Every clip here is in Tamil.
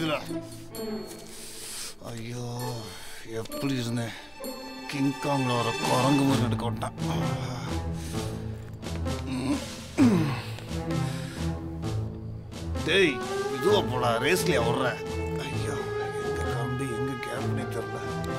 இருக்குடா ஐயோ எப்படி இருந்தேன் கிங்காங்கில் வர குரங்கு மாதிரி எடுக்க விட்டான் டேய் இதுவா போடா ரேஸ்லியா விட்ற ஐயோ எங்க கம்பி எங்க கேப்னே தெரியல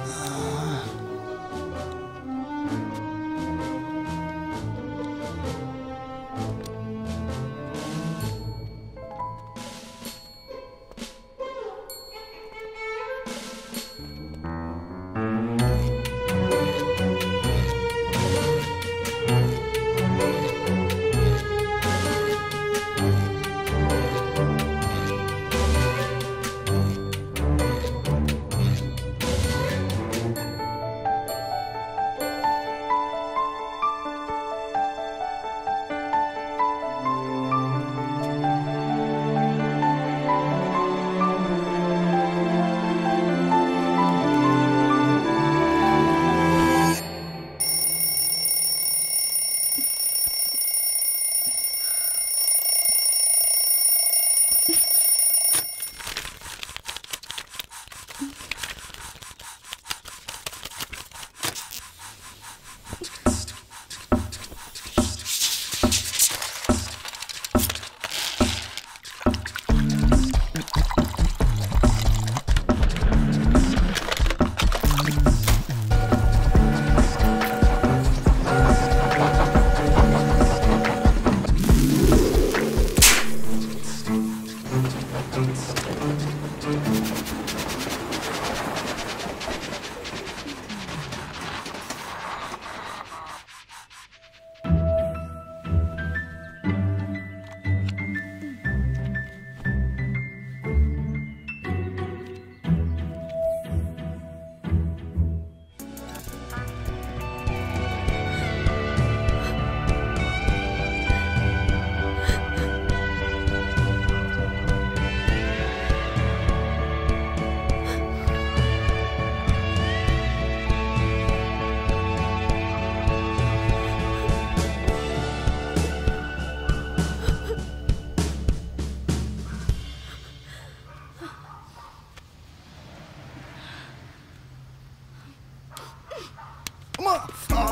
அம்மா ஆ!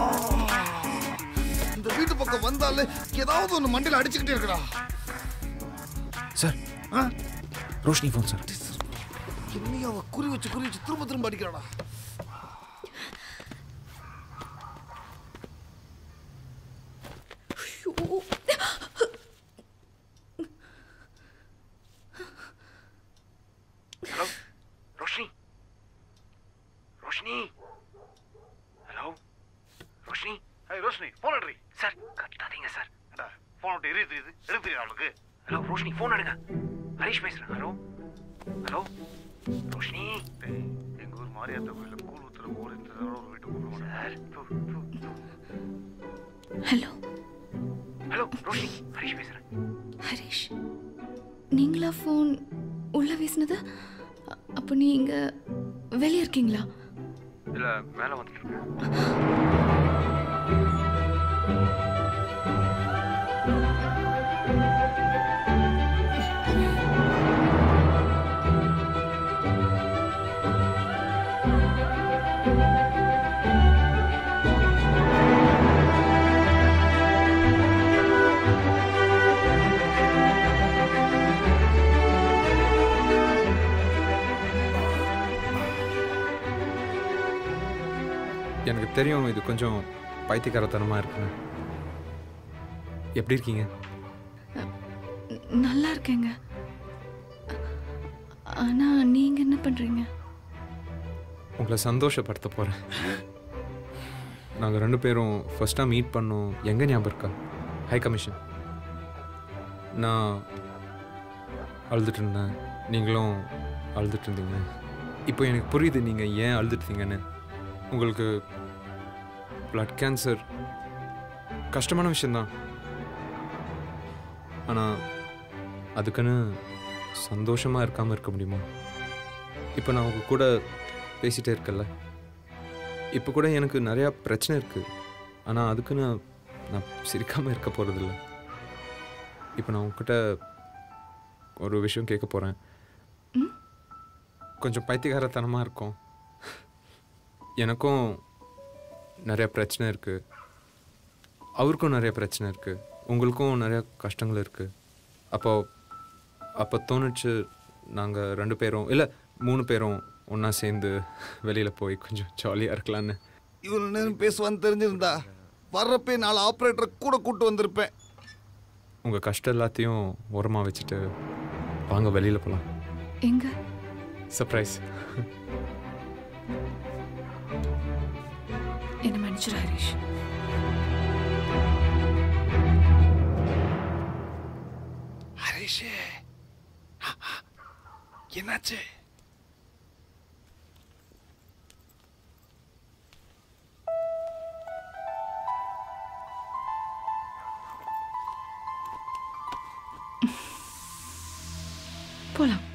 இந்த வீட்டு பக்கம் வந்தாலே ஏதாவது ஒன்று மண்டியில் அடிச்சுக்கிட்டே இருக்கடா சார் ஆ? ரோஷினி ஃபோன் சார் என்னையும் அவ குறி வச்சு குறி வச்சு திரும்ப திரும்ப அடிக்கிறாடா hello Roshini Roshini hello Roshini hey Roshini phone எடுறி சார் கட்டாதீங்க சார் ஃபோன் விட்டு எரிய தெரியுது எடுக்க தெரியும் அவளுக்கு ஹலோ ரோஷினி ஃபோன் எடுங்க ஹரிஷ் பேசுகிறேன் ஹலோ ஹலோ ரோஷினி டேய், எங்க ஊர் மாரியாத்தா கோயிலில் கூழ் ஊத்துற ஊர் இந்த தடவை ஒரு வீட்டுக்கு கூப்பிட sir hello hello Roshini Harish பேசுகிறேன் ஹரிஷ் நீங்களா ஃபோன் உள்ள வீசினது அ- அப்போ நீங்க வெளியே இருக்கீங்களா இல்லை மேலே வந்துட்டு இருக்கேன் எனக்கு தெரியும் இது கொஞ்சம் பைத்தியக்காரத்தனமாக இருக்குன்னு எப்படி இருக்கீங்க ந- நல்லா இருக்கேங்க ஆனா நீங்க என்ன பண்றீங்க உங்களை சந்தோஷப்படுத்த போகிறேன் நாங்கள் ரெண்டு பேரும் ஃபஸ்ட்டாக மீட் பண்ணோம் எங்கே ஞாபகம் இருக்கா ஹை கமிஷன் நான் அழுதுட்டு இருந்தேன் நீங்களும் அழுதுட்டு இருந்தீங்க இப்போ எனக்கு புரியுது நீங்கள் ஏன் அழுதுட்டு இருந்தீங்கன்னு உங்களுக்கு blood கேன்சர் கஷ்டமான விஷயந்தான் ஆனால் அதுக்குன்னு சந்தோஷமாக இருக்காமல் இருக்க முடியுமா இப்போ நான் உங்க கூட பேசிகிட்டே இருக்கல இப்போ கூட எனக்கு நிறையா பிரச்சனை இருக்குது ஆனால் அதுக்குன்னு நான் சிரிக்காமல் இருக்க போகிறதில்ல இப்போ நான் உங்ககிட்ட ஒரு விஷயம் கேட்க போகிறேன் கொஞ்சம் பைத்தியகாரத்தனமாக இருக்கும் எனக்கும் நிறைய பிரச்சனை இருக்குது அவருக்கும் நிறைய பிரச்சனை இருக்குது உங்களுக்கும் நிறைய கஷ்டங்கள் இருக்குது அப்போ அப்போ தோணுச்சு நாங்கள் ரெண்டு பேரும் இல்லை மூணு பேரும் ஒன்றா சேர்ந்து வெளியில் போய் கொஞ்சம் ஜாலியாக இருக்கலான்னு இவ்வளவு நேரம் பேசுவான்னு தெரிஞ்சிருந்தா வர்றப்பே நாலு ஆப்ரேட்டரை கூட கூட்டு வந்திருப்பேன் உங்கள் கஷ்டம் எல்லாத்தையும் ஓரமாக வச்சுட்டு வாங்க வெளியில் போகலாம் எங்க சர்ப்ரைஸ் என்ன மன்னிச்சிரு ஹரிஷ் ஹரிஷே என்னாச்சு போலாம்